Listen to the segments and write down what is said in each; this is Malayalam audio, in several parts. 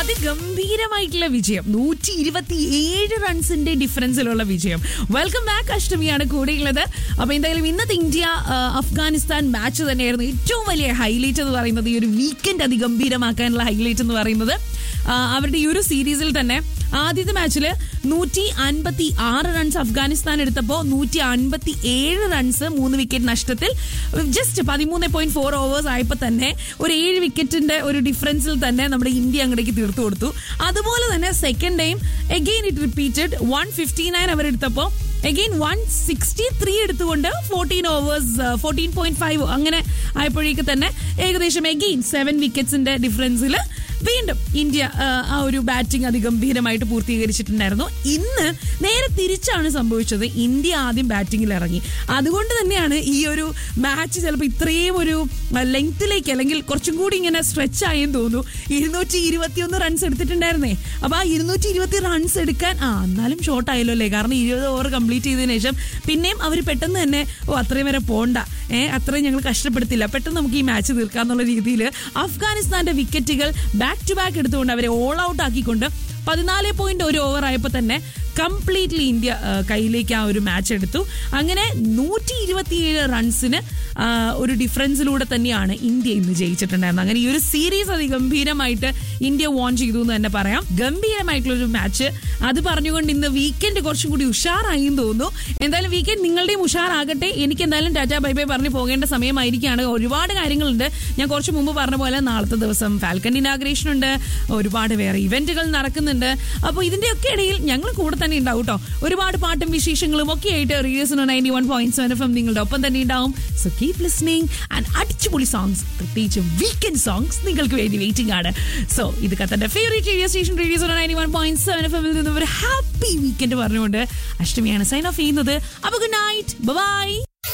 അതിഗംഭീരമായിട്ടുള്ള വിജയം നൂറ്റി ഇരുപത്തി ഏഴ് റൺസിന്റെ ഡിഫറൻസിലുള്ള വിജയം വെൽക്കം ബാക്ക് അഷ്ടമിയാണ് കൂടെയുള്ളത് അപ്പൊ എന്തായാലും ഇന്നത്തെ ഇന്ത്യ ആ, അഫ്ഗാനിസ്ഥാൻ മാച്ച് തന്നെയായിരുന്നു ഏറ്റവും വലിയ ഹൈലൈറ്റ് എന്ന് പറയുന്നത് ഈ ഒരു വീക്കെൻഡ് അതിഗംഭീരമാക്കാനുള്ള ഹൈലൈറ്റ് എന്ന് പറയുന്നത് ആ, അവരുടെ ഈ ഒരു സീരീസിൽ തന്നെ ആദ്യത്തെ മാച്ചിൽ നൂറ്റി അൻപത്തി ആറ് റൺസ് അഫ്ഗാനിസ്ഥാൻ എടുത്തപ്പോൾ നൂറ്റി അൻപത്തി ഏഴ് റൺസ് മൂന്ന് വിക്കറ്റ് നഷ്ടത്തിൽ ജസ്റ്റ് പതിമൂന്ന് പോയിന്റ് ഫോർ ഓവേഴ്സ് ആയപ്പോൾ തന്നെ ഒരു ഏഴ് വിക്കറ്റിന്റെ ഒരു ഡിഫറൻസിൽ തന്നെ നമ്മുടെ ഇന്ത്യ അങ്ങടേക്ക് തീർത്തു കൊടുത്തു അതുപോലെ തന്നെ second time again it repeated one fifty nine അവരെടുത്തപ്പോൾ എഗെയിൻ വൺ സിക്സ്റ്റി ത്രീ എടുത്തുകൊണ്ട് fourteen overs fourteen point five അങ്ങനെ ആയപ്പോഴേക്ക് തന്നെ ഏകദേശം എഗെയിൻ സെവൻ വിക്കറ്റ്സിന്റെ ഡിഫറൻസിൽ വീണ്ടും ഇന്ത്യ ആ, ആ ഒരു ബാറ്റിംഗ് അതിഗംഭീരമായിട്ട് പൂർത്തീകരിച്ചിട്ടുണ്ടായിരുന്നു ഇന്ന് നേരെ തിരിച്ചാണ് സംഭവിച്ചത് ഇന്ത്യ ആദ്യം ബാറ്റിംഗിൽ ഇറങ്ങി അതുകൊണ്ട് തന്നെയാണ് ഈ ഒരു മാച്ച് ചിലപ്പോൾ ഇത്രയും ഒരു ലെങ്ത്തിലേക്ക് അല്ലെങ്കിൽ കുറച്ചും കൂടി ഇങ്ങനെ സ്ട്രെച്ച് ആയെന്ന് തോന്നുന്നു ഇരുന്നൂറ്റി ഇരുപത്തിയൊന്ന് റൺസ് എടുത്തിട്ടുണ്ടായിരുന്നേ അപ്പൊ ആ ഇരുന്നൂറ്റി ഇരുപത്തി റൺസ് എടുക്കാൻ ആ എന്നാലും ഷോർട്ട് ആയല്ലോ അല്ലേ കാരണം ഇരുപത് ഓവർ കംപ്ലീറ്റ് ചെയ്തതിനു ശേഷം പിന്നെയും അവർ പെട്ടെന്ന് തന്നെ ഓ അത്രയും വരെ പോണ്ട ഏഹ് അത്രയും ഞങ്ങൾ കഷ്ടപ്പെടുത്തില്ല പെട്ടെന്ന് നമുക്ക് ഈ മാച്ച് തീർക്കാന്നുള്ള രീതിയിൽ അഫ്ഗാനിസ്ഥാന്റെ വിക്കറ്റുകൾ ബാക്ക് ടു ബാക്ക് എടുത്തുകൊണ്ട് അവരെ ഓൾ ഔട്ട് ആക്കിക്കൊണ്ട് പതിനാല് പോയിന്റ് ഒരു ഓവർ ആയപ്പോൾ തന്നെ കംപ്ലീറ്റ്ലി ഇന്ത്യ ആ, കയ്യിലേക്ക് ആ ഒരു മാച്ച് എടുത്തു അങ്ങനെ നൂറ്റി ഇരുപത്തിയേഴ് റൺസിന് ആ, ഒരു ഡിഫറൻസിലൂടെ തന്നെയാണ് ഇന്ത്യ ഇന്ന് ജയിച്ചിട്ടുണ്ടായിരുന്നത് അങ്ങനെ ഈ ഒരു സീരീസ് അതിഗംഭീരമായിട്ട് ഇന്ത്യ വോൺ ചെയ്തു എന്ന് തന്നെ പറയാം ഗംഭീരമായിട്ടുള്ള ഒരു മാച്ച് അത് പറഞ്ഞുകൊണ്ട് ഇന്ന് വീക്കെൻഡ് കുറച്ചും കൂടി ഉഷാറായി എന്ന് തോന്നുന്നു എന്തായാലും വീക്കെൻഡ് നിങ്ങളുടെയും ഉഷാറാകട്ടെ എനിക്ക് എന്തായാലും ടാറ്റ ബൈ ബൈ പറഞ്ഞ് പോകേണ്ട സമയമായിരിക്കുകയാണ് ഒരുപാട് കാര്യങ്ങളുണ്ട് ഞാൻ കുറച്ച് മുമ്പ് പറഞ്ഞ പോലെ നാളത്തെ ദിവസം ഫാൽക്കൺ ഇനാഗ്രേഷൻ ഉണ്ട് ഒരുപാട് വേറെ ഇവന്റുകൾ നടക്കുന്നുണ്ട് അപ്പോൾ ഇതിന്റെയൊക്കെ ഇടയിൽ ഞങ്ങൾ കൂടെ തന്നെ ഉണ്ടാവും കേട്ടോ ഒരുപാട് പാട്ടും വിശേഷങ്ങളും ഒക്കെ ആയിട്ട് റേഡിയോസിന് ninety one point seven F M നിങ്ങളുടെ ഒപ്പം തന്നെ ഉണ്ടാവും സോ കീപ് ലിസ്ണിംഗ് ആൻഡ് അടിച്ചുപൊളി സോങ്സ് പ്രത്യേകിച്ച് വീക്കെൻഡ് സോങ്സ് നിങ്ങൾക്ക് വേണ്ടി വെയിറ്റിംഗ് ആണ് സോ ഇത് കത്തന്റെ favourite radio station Radios ninety one point seven F എമ്മിൽ നിന്ന് ഒരു ഹാപ്പി വീക്കെൻഡ് പറഞ്ഞുകൊണ്ട് അഷ്ടമിയാണ് സൈൻ ഓഫ് ചെയ്യുന്നത് അപ്പൊ good night bye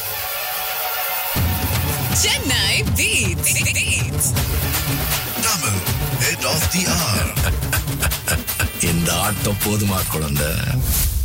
Chennai Beats. Beats. Tamil, head of the hour. இந்த ஆட்டம் போதுமா குழந்தை